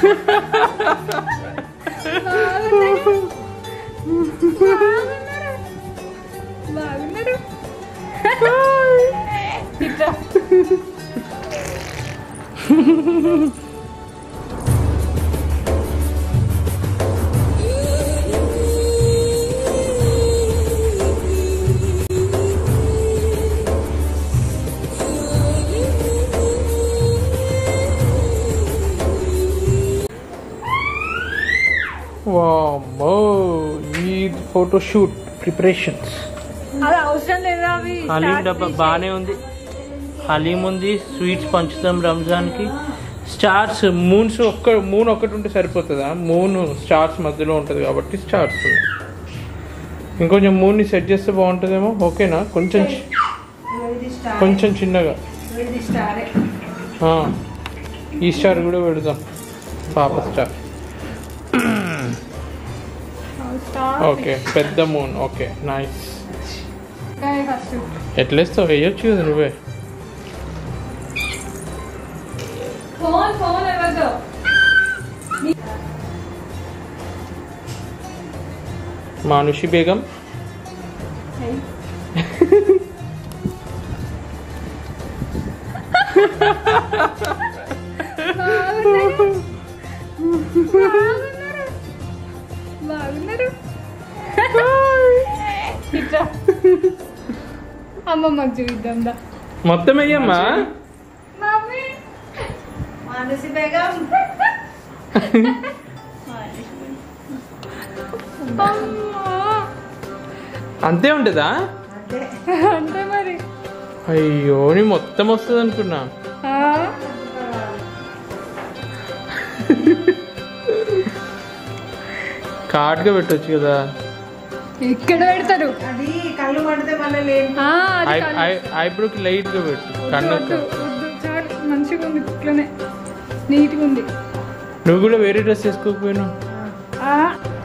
బాగున్నారు బాగున్నారు ఇట్లా వామ్మో ఈ ఫోటో షూట్ ప్రిపరేషన్స్ అది అవసరం లేదా అవి హలీం start డబ్బా చేసి- బాగానే ఉంది హలీం ఉంది స్వీట్స్ పంచుతాం రంజాన్కి స్టార్స్ మూన్స్ ఒక్క మూన్ ఒక్కటి ఉంటే సరిపోతుందా మూన్ స్టార్స్ మధ్యలో ఉంటుంది కాబట్టి స్టార్స్ ఉంది ఇంకొంచెం మూన్ని సెట్ చేస్తే బాగుంటుందేమో ఓకేనా కొంచెం చి- ఇది స్టార్ కొంచెం చిన్నగా ఇది స్టారే ఆ, ఈ స్టార్ కూడా పెడదాం పాప స్టార్ Start ఓకే పెద్ద మూన్ ఓకే నైస్ ఇంకా ఫస్ట్ ఎట్లేస్తావు వేయొచ్చు కదా నువ్వే ఫోన్ ఫోన్ ఎవరిదో మానుషి బేగం బాగున్నారు బాగున్నారు బాగున్నారు ఇట్లా అమ్మమ్మకి చూద్దాం దా మొత్తం వెయ్యమ్మా మమ్మీ మానసి బేగం అమ్మా. అంతే ఉంటుందా అంతే అంతే మరి అయ్యో నీ మొత్తం వస్తుంది అనుకున్నా ఆ? కాట్గా పెట్టొచ్చు కదా ఇక్కడ పెడతారు అది కళ్ళు పడితే మళ్ళీ లేదు ఆ, అది ఐ- కాదు. ఐ- ఐబ్రోకి లైట్గా పెట్టు వద్దు, కన్ను వద్దు, వద్దు. చాలు మంచిగా ఉంది ఇట్లనే నీట్గా ఉంది నువ్వు కూడా వేరే డ్రెస్ వేసుకోకపోయినావు ఆ,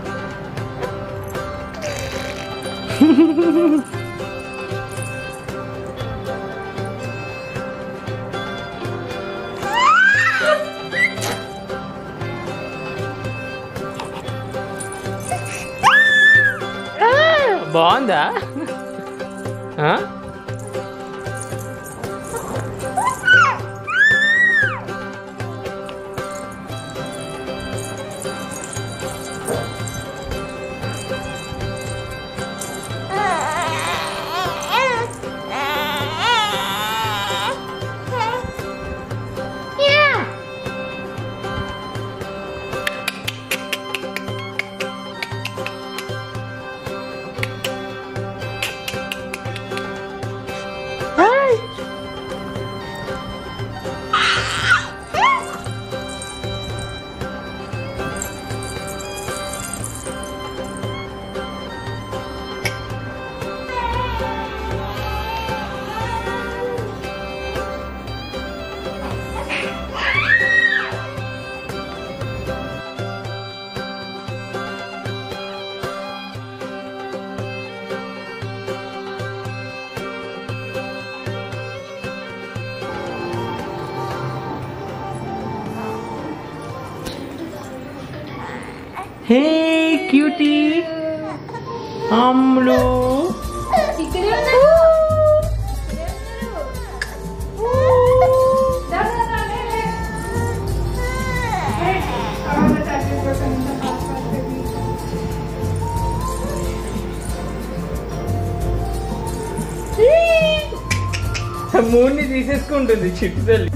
బాగుందా ఆ? హే క్యూటీ అమ్ములు ఇక్కడే ఉన్నారు. ఇక్కడే ఉన్నారు. దా, దా, దా, లే, లే. ఏ, కావాలా చాక్లెట్ కోసం ఇంత fast fast గా తీసి. మూడ్ని తీసేసుకుంటుంది చిట్టు తల్లి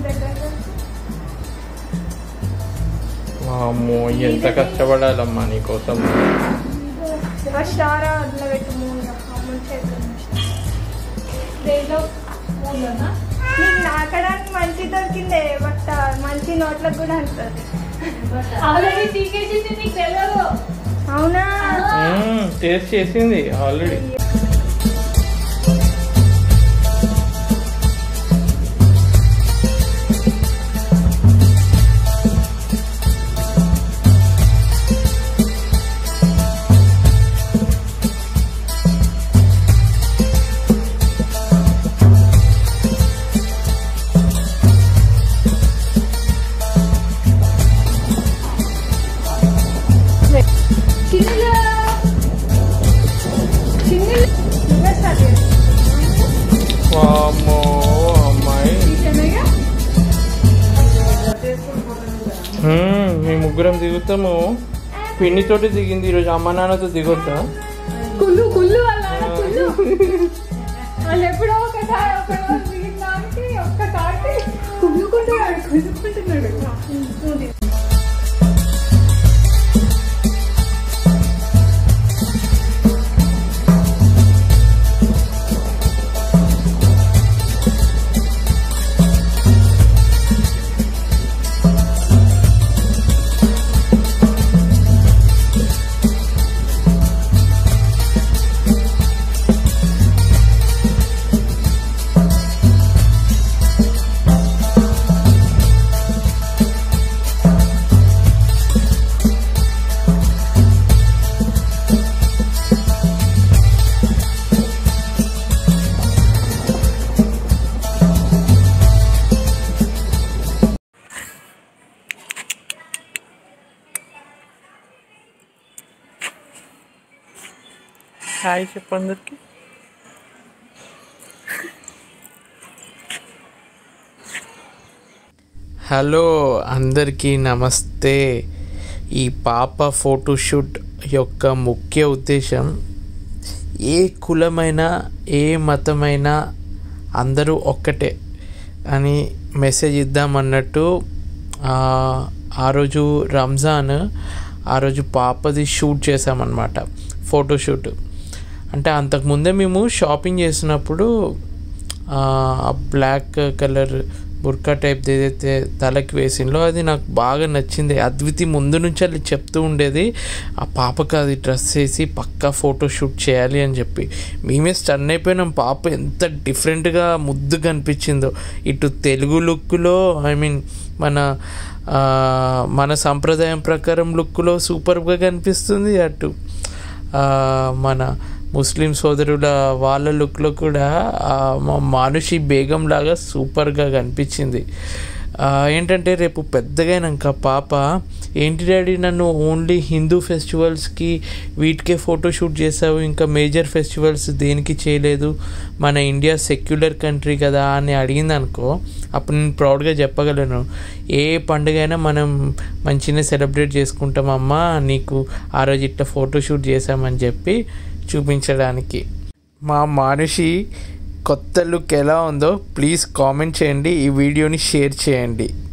అమ్మో ఎంత కష్టపడాలమ్మా నీకోసం స్టారా అందులో పెట్టు మూడు అమ్ములు చేతులు దేంట్లో మూడులోనా నీకు నాకడానికి మంచి దొరికిందే బట్ మంచి నోట్లకు కూడా అంటుంది ఆల్రెడీ తీసేసింది నీకు తెలియదు అవునా టేస్ట్ చేసింది ఆల్రెడీ హ్మ్, మీ ముగ్గురం దిగుతాము పిన్నితోటి దిగింది ఈరోజు అమ్మ నాన్నతో దిగొద్దా కుళ్ళు కుళ్ళు వాళ్ళ నాన్న కుళ్ళు వాళ్ళు ఎప్పుడో ఒకసారి ఒక రోజు దిగినానికి ఒక్కసారి కుళ్ళుకుంటున్నాడు కుళ్ళుకుంటున్నాడు హాయ్ చెప్పు అందరికి హలో అందరికీ నమస్తే ఈ పాప ఫోటోషూట్ యొక్క ముఖ్య ఉద్దేశం ఏ కులమైనా ఏ మతమైనా అందరూ ఒక్కటే అని మెసేజ్ ఇద్దామన్నట్టు ఆ, ఆ రోజు రంజాన్ ఆ రోజు పాపది షూట్ చేసామన్నమాట ఫోటోషూట్ అంటే అంతకుముందే మేము షాపింగ్ చేసినప్పుడు ఆ బ్లాక్ కలర్ బుర్కా టైప్ ఏదైతే తలకి వేసిందో అది నాకు బాగా నచ్చింది అద్వితి ముందు నుంచి అది చెప్తూ ఉండేది ఆ పాపకి అది డ్రెస్ వేసి పక్కా ఫోటో షూట్ చేయాలి అని చెప్పి మేమే స్టన్ అయిపోయినాం పాప ఎంత డిఫరెంట్గా ముద్దుగా అనిపించిందో ఇటు తెలుగు లుక్లో ఐ మీన్ మన ఆ, మన సంప్రదాయం ప్రకారం లుక్లో సూపర్గా కనిపిస్తుంది అటు ఆ, మన ముస్లిం సోదరుల వాళ్ళ లుక్లో కూడా ఆ, మా మానుషి బేగం లాగా సూపర్గా కనిపించింది ఆ, ఏంటంటే రేపు పెద్దగైనాక పాప ఏంటి డాడీ నన్ను ఓన్లీ హిందూ ఫెస్టివల్స్కి వీటికే ఫోటోషూట్ చేసావు ఇంకా మేజర్ ఫెస్టివల్స్ దేనికి చేయలేదు మన ఇండియా సెక్యులర్ కంట్రీ కదా అని అడిగింది అనుకో అప్పుడు నేను ప్రౌడ్గా చెప్పగలను ఏ పండుగ అయినా మనం మంచిగా సెలబ్రేట్ చేసుకుంటామమ్మా నీకు ఆ రోజు ఇట్లా ఫోటోషూట్ చేసామని చెప్పి చూపించడానికి మా మానుషి కొత్త లుక్ ఎలా ఉందో ప్లీజ్ కామెంట్ చేయండి ఈ వీడియోని షేర్ చేయండి